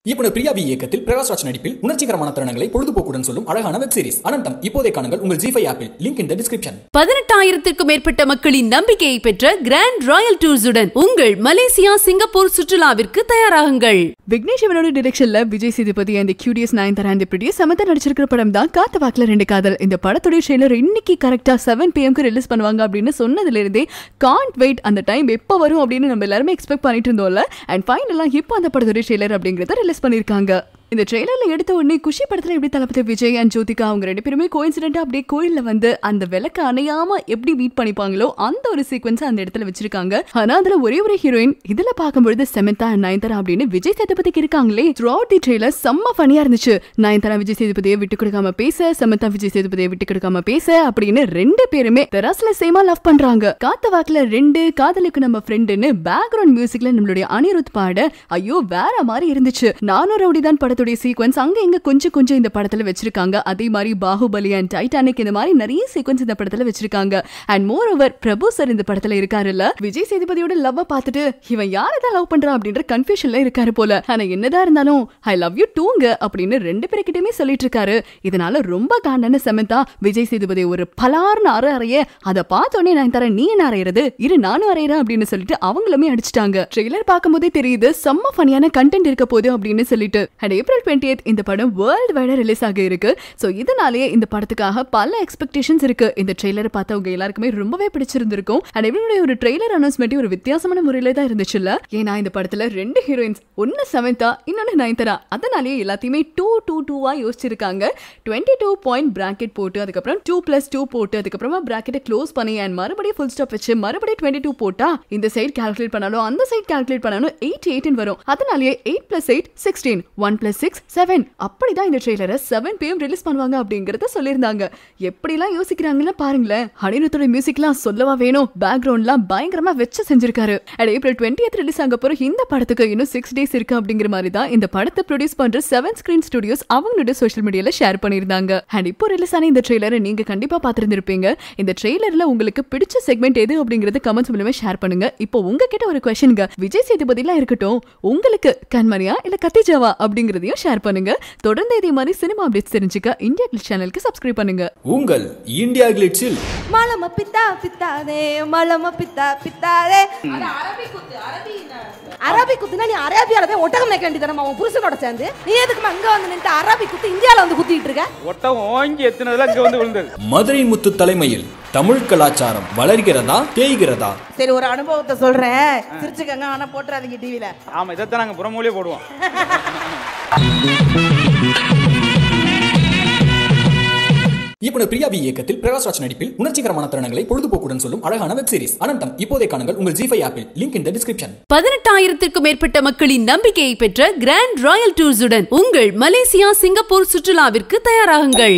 இயக்குனர் பிரியா வி இயக்கத்தில் பிரகாஷ்ராஜ் நடிப்பில் உணர்ச்சிகரமான தருணங்களை பொழுதுபோக்குடன் சொல்லும் அழகான வெப் சீரிஸ் அனந்தம் இப்போதே காணுங்கள் உங்கள் ஜி ஃபைவ் ஆப்பில் லிங்க் இன் த டிஸ்கிரிப்ஷன் பதினெட்டாயிரத்திற்கும் மேற்பட்ட மக்களின் நம்பிக்கையை பெற்ற கிராண்ட் ராயல் டூர்ஸுடன் உங்கள் மலேசியா சிங்கப்பூர் சுற்றுலாவிற்கு தயாராகுங்கள் விக்னேஷ் சிவனோட டிரெக்ஷன்ல விஜய் சேதுபதி அந்த கியூடியஸ் நைன் தரா இந்த ப்ரொடியூஸ் சமத்தா நடிச்சிருக்கிற படம் தான் காத்த வாக்குல ரெண்டு காதல் இந்த படத்துடைய ட்ரெய்லர் இன்னைக்கு கரெக்டா செவன் பிஎம்க்கு ரிலீஸ் பண்ணுவாங்க அப்படின்னு சொன்னதுல இருந்தே காண்ட் வெயிட் அந்த டைம் எப்போ வரும் அப்படின்னு நம்ம எல்லாருமே எக்ஸ்பெக்ட் பண்ணிட்டு இருந்தோம்ல அண்ட் ஃபைனலா இப்போ அந்த படத்துடைய ட்ரெய்லர் அப்படிங்கறத ரிலீஸ் பண்ணிருக்காங்க இந்த ட்ரெய்லர்ல எடுத்த உடனே குஷி படத்துல எப்படி தளபதி விஜய் அண்ட் ஜோதிகா அவங்க ரெண்டு பேருமே கோயின்சிடென்ட்டா அப்படியே கோயில்ல வந்து அந்த விளக்கு அணையாம எப்படி மீட் பண்ணிப்பாங்களோ அந்த ஒரு சீக்வன்ஸ் அந்த இடத்துல வச்சிருக்காங்க ஆனா அதுல ஒரே ஒரு ஹீரோயின் இதுல பார்க்கும்பொழுது செமந்தா அண்ட் நயன்தாரா அப்படின்னு விஜய் சேதுபதிக்கு இருக்காங்களே த்ரூ அவுட் தி ட்ரெய்லர் செம்ம ஃபனியா இருந்துச்சு நயன்தாரா விஜய் சேதுபதியை விட்டு கொடுக்காம பேச செமந்தா விஜய் சேதுபதியை விட்டு கொடுக்காம பேச அப்படின்னு ரெண்டு பேருமே தெராஸ்ல சேமா லவ் பண்றாங்க காத்த வாக்குல ரெண்டு காதலுக்கு நம்ம ஃப்ரெண்டுன்னு பேக்ரவுண்ட் மியூசிக்ல நம்மளுடைய அனிருத் பாட ஐயோ வேற மாதிரி இருந்துச்சு நானும் ரவுடி தான் படத்துடைய சீக்வன்ஸ் அங்க இங்க கொஞ்சம் கொஞ்சம் இந்த படத்துல வச்சிருக்காங்க அதே மாதிரி பாகுபலி அண்ட் டைட்டானிக் இந்த மாதிரி நிறைய சீக்வன்ஸ் இந்த படத்துல வச்சிருக்காங்க and moreover Prabhu sir இந்த படத்துல இருக்காருல்ல விஜய் சேதுபதியோட லவ் பார்த்துட்டு இவன் யாரதான் லவ் பண்றான் அப்படின்ற கன்ஃபியூஷன்ல இருக்காரு போல ஆனா என்னதான் இருந்தாலும் ஐ லவ் யூ டூங்க அப்படின்னு ரெண்டு பேருக்கிட்டயுமே சொல்லிட்டு இருக்காரு இதனால ரொம்ப காண்டான செமந்தா விஜய் சேதுபதி ஒரு பலார்னு அற அறைய அதை பார்த்தோன்னே நான் தரேன் நீ என்ன அறையிறது இரு நானும் அறையிறேன் அப்படின்னு சொல்லிட்டு அவங்களுமே அடிச்சிட்டாங்க ட்ரெய்லர் பார்க்கும்போதே தெரியுது செம்ம ஃபனியான கண்டென்ட் இருக்க போகுது அப்படின்னு சொல்லிட்டு அண்ட் ஏப்ரல் டுவெண்ட்டி இந்த படம் வேர்ல்டு வைடா ரிலீஸ் ஆக இருக்கு ஸோ இதனாலேயே இந்த படத்துக்காக பல எக்ஸ்பெக்டேஷன்ஸ் இருக்கு இந்த ட்ரெய்லரை பார்த்தவங்க எல்லாருக்குமே ரொம்பவே பிடிச்சிருந்திருக்கும் அண்ட் இவனுடைய ஒரு ட்ரெய்லர் அனௌன்ஸ்மெண்ட் ஒரு வித்தியாசமான முறையில தான் இருந்துச்சுல்ல ஏன்னா இந்த படத்துல ரெண்டு ஹீரோயின்ஸ் ஒன்னு செவன்தா இன்னொன்னு நயன்தரா அதனாலேயே எல்லாத்தையுமே டூ டூ டூவா யோசிச்சிருக்காங்க டுவெண்ட்டி டூ பாயிண்ட் பிராக்கெட் போட்டு அதுக்கப்புறம் டூ பிளஸ் டூ போட்டு அதுக்கப்புறமா பிராக்கெட்டை க்ளோஸ் பண்ணி அண்ட் மறுபடியும் ஃபுல் ஸ்டாப் வச்சு மறுபடியும் டுவெண்ட்டி டூ போட்டா இந்த சைடு கால்குலேட் பண்ணாலும் அந்த சைடு கால்குலேட் பண்ணாலும் எயிட் எயிட்னு வரும் அதனாலேயே eight plus eight sixteen one plus six seven அப்படிதான் இந்த ட்ரெய்லரை செவன் பிஎம் ரிலீஸ் பண்ணுவாங்க அப்படிங்கறத சொல்லியிருந்தாங்க எப்படிலாம் யோசிக்கிறாங்கன்னு பாருங்களேன் அனிருத்தோட மியூசிக்லாம் சொல்லவா வேணும் பேக்ரவுண்ட்லாம் பயங்கரமா வச்சு செஞ்சிருக்காரு அண்ட் ஏப்ரல் டுவெண்ட்டி ரிலீஸ் ஆக போற இந்த படத்துக்கு இன்னும் சிக்ஸ் டேஸ் இருக்கு அப்படிங்கிற மாதிரி தான் இந்த படத்தை ப்ரொடியூஸ் பண்ற செவன் ஸ்கிரீன் ஸ்டுடியோஸ் அவங்களோட சோஷியல் மீடியால ஷேர் பண்ணியிருந்தாங்க அண்ட் இப்போ ரிலீஸ் ஆன இந்த ட்ரெய்லரை நீங்க கண்டிப்பா பார்த்திருந்திருப்பீங்க இந்த ட்ரெய்லர்ல உங்களுக்கு பிடிச்ச செக்மெண்ட் எது அப்படிங்கறது கமெண்ட்ஸ் மூலமா ஷேர் பண்ணுங்க இப்போ உங்ககிட்ட ஒரு கொஸ்டின்ங்க விஜய் சேதுபதிலாம் இருக்கட்டும் உங்களுக்கு கண்மணியா இல்ல கத்திஜாவா அப்படிங்கறதையும் ஷேர் பண்ணுங்க தொடர்ந்து இதே மாதிரி சினிமா அப்டேட்ஸ் தெரிஞ்சுக்க இந்தியா கிளிக் சேனலுக்கு சப்ஸ்கிரைப் பண்ணுங்க உங்கள் இந்தியா கிளிட்ஸில் மலம பித்தா பித்தாதே மலம பித்தா பித்தாதே அரபி குத்துனா நீ அரேபியால போய் ஒட்டகம் மேய்க்க வேண்டியதானமா உன் புருஷனோட சேர்ந்து நீ எதுக்குமா இங்க வந்து நின்று அரபி குத்து இந்தியால வந்து குத்திட்டு இருக்க ஒட்டகம் ஓங்கி எத்தினதுல இங்க வந்து விழுந்தது மதுரை முத்து தலைமையில் தமிழ் கலாச்சாரம் வளர்கிறதா தேய்கிறதா சரி ஒரு அனுபவத்தை சொல்றேன் சிரிச்சுக்கங்க ஆனா போட்டுறாதீங்க டிவில ஆமா இதைத்தான் நாங்க புறமொழியே போடுவோம் இயக்குனர் பிரியா வி இயக்கத்தில் பிரகாஷ்ராஜ் நடிப்பில் உணர்ச்சிகரமான தருணங்களை பொழுதுபோக்குடன் சொல்லும் அழகான வெப் சீரிஸ் அனந்தம் இப்போதே காணுங்கள் உங்கள் ஜி ஃபைவ் ஆப்பில் லிங்க் இன் த டிஸ்கிரிப்ஷன் பதினெட்டாயிரத்திற்கும் மேற்பட்ட மக்களின் நம்பிக்கையை பெற்ற கிராண்ட் ராயல் டூர்ஸுடன் உங்கள் மலேசியா சிங்கப்பூர் சுற்றுலாவிற்கு தயாராகுங்கள்